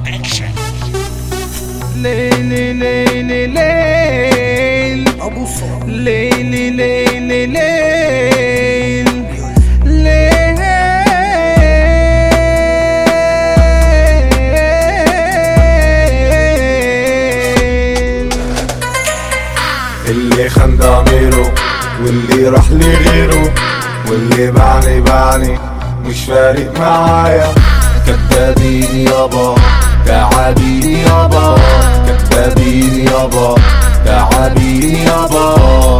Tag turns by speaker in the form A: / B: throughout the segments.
A: برودكشن
B: ليلي ليلي ليل
C: ابو صلاح
B: ليلي ليلي ليل ليل
D: اللي خان ضميره واللي راح لغيره واللي باعني باعني مش فارق معايا كدابين يابا تعابين يابا كدابين يابا تعابين يابا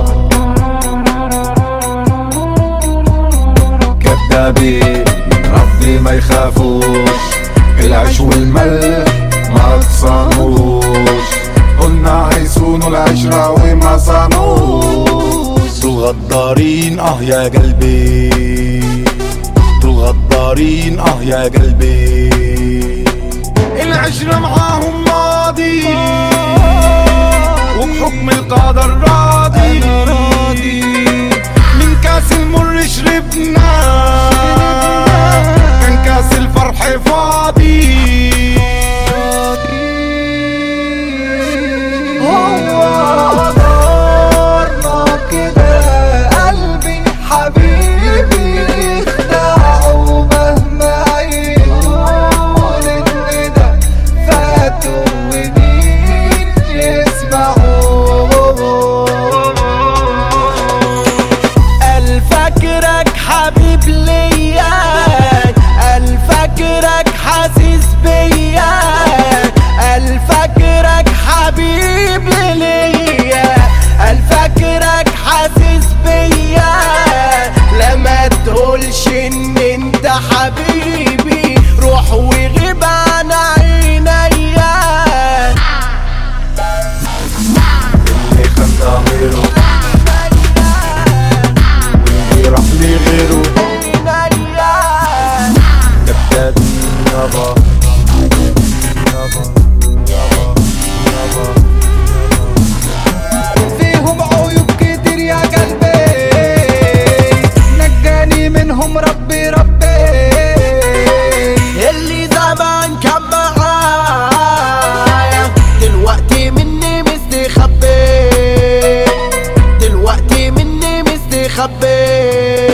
D: كدابين من ربي ما يخافوش العيش والمل ما تصانوش قلنا هيصونوا العشرة وما صانوش دول غدارين اه يا قلبي دول غدارين اه يا قلبي العشرة معاهم ماضي وبحكم القدر راضي من كاس المر شربنا كان كاس الفرح فاضي
B: هو دارنا كده قلبي حبيبي يخدعوا مهما يقول ان ده فاتوا ومين يسمعوا الفكرك حبيب ليا الفكرك حاسس بيا الفكرك حبيب ليا الفكرك حاسس بيا لما تقولش ان انت حبيبي روح وغيب عن عينيا
D: اللي خان ضميره واللي راح لغيره
B: عينيا
D: كدابين يابا يابا يابا يابا
B: فيهم عيوب كتير يا قلبي نجاني منهم ربي ربي اللي زمان كان معايا دلوقتي مني مستخبي دلوقتي مني مستخبي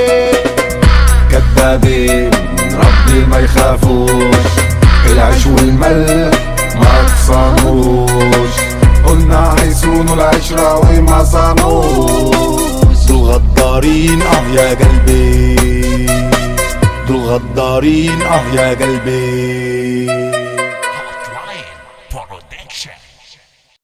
D: كدابين من ربي ما يخافوش العيش والمل ما تصانوش قلنا هيصونوا العشرة وما صانوش دول غدارين اه يا قلبي دول غدارين اه يا قلبي